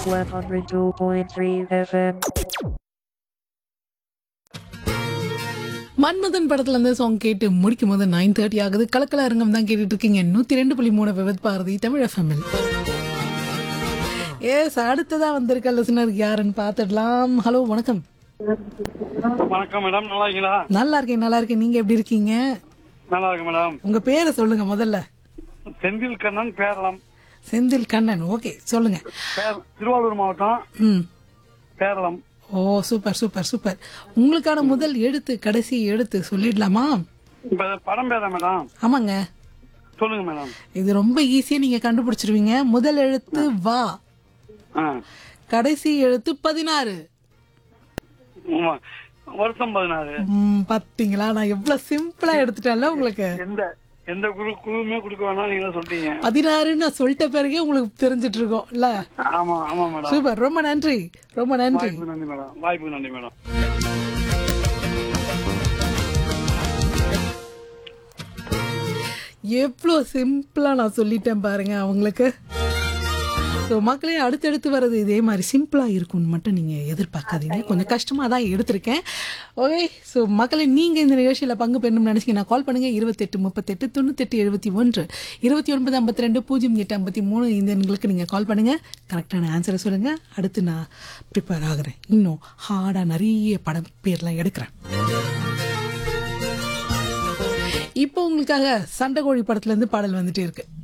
102.3 FM. Manmadhan படத்துல இருந்து song கேட்டு முடிக்கும் போது நைன் தேர்ட்டி ஆகுது கலக்கல அரங்கம் தான் கேட்டுட்டு இருக்கீங்க நூத்தி ரெண்டு புள்ளி மூணு விவத் பாரதி தமிழ் எஃப்எம்எல் ஏஸ் அடுத்ததா வந்திருக்க லிசனர் யாருன்னு பார்த்துடலாம் ஹலோ வணக்கம் வணக்கம் மேடம் நல்லா இருக்கீங்களா நல்லா இருக்கேன் நல்லா இருக்கேன் நீங்க எப்படி இருக்கீங்க நல்லா இருக்கு மேடம் உங்க பேரை சொல்லுங்க முதல்ல செந்தில் கண்ணன் பேரளம் செந்தில் கண்ணன் ஓகே சொல்லுங்க பேர- திருவாரூர் மாவட்டம் ம் பேரளம் ஓ சூப்பர் சூப்பர் சூப்பர் உங்களுக்கான முதல் எழுத்து கடைசி எழுத்து சொல்லிடலாமா இப்ப படம் பேரா மேடம் ஆமாங்க சொல்லுங்க மேடம் இது ரொம்ப ஈஸியா நீங்க கண்டுபிடிச்சிருவீங்க முதல் எழுத்து வா ஆ. கடைசி எழுத்து பதினாறு ஆமா. வருஷம் பதினாறு ம், பாத்தீங்களா நான் எவ்வளவு சிம்பிளா எடுத்துட்டேன்ல உங்களுக்கு எந்த எந்த குழு குழுவுமே கொடுக்க வேணாம் நீங்க சொல்லிட்டீங்க பதினாறுன்னு நான் சொல்லிட்ட பிறகே உங்களுக்கு தெரிஞ்சிட்டு இருக்கோம் இல்ல ஆமா ஆமா மேடம் சூப்பர் ரொம்ப நன்றி ரொம்ப நன்றி வாய்ப்புக்கு நன்றி மேடம் வாய்ப்புக்கு நன்றி மேடம் எவ்வளோ சிம்பிளா நான் சொல்லிட்டேன் பாருங்க அவங்களுக்கு ஸோ மக்களே அடுத்தடுத்து வர்றது இதே மாதிரி சிம்பிளாக இருக்கும்னு மட்டும் நீங்கள் எதிர்பார்க்காதீங்க கொஞ்சம் கஷ்டமாக தான் எடுத்திருக்கேன் ஓகே ஸோ மக்களை நீங்கள் இந்த நிகழ்ச்சியில் பங்கு பெறணும்னு நினச்சிங்கன்னா கால் பண்ணுங்கள் இருபத்தெட்டு முப்பத்தெட்டு தொண்ணூத்தெட்டு எழுபத்தி ஒன்று இருபத்தி ஒன்பது ஐம்பத்தி ரெண்டு பூஜ்ஜியம் எட்டு ஐம்பத்தி மூணு இந்த எண்களுக்கு நீங்கள் கால் பண்ணுங்கள் கரெக்டான ஆன்சரை சொல்லுங்கள் அடுத்து நான் ப்ரிப்பேர் ஆகுறேன் இன்னும் ஹார்டாக நிறைய படம் பேர்லாம் எடுக்கிறேன் இப்போ உங்களுக்காக சண்டைக்கோழி படத்துலேருந்து பாடல் வந்துட்டே இருக்கு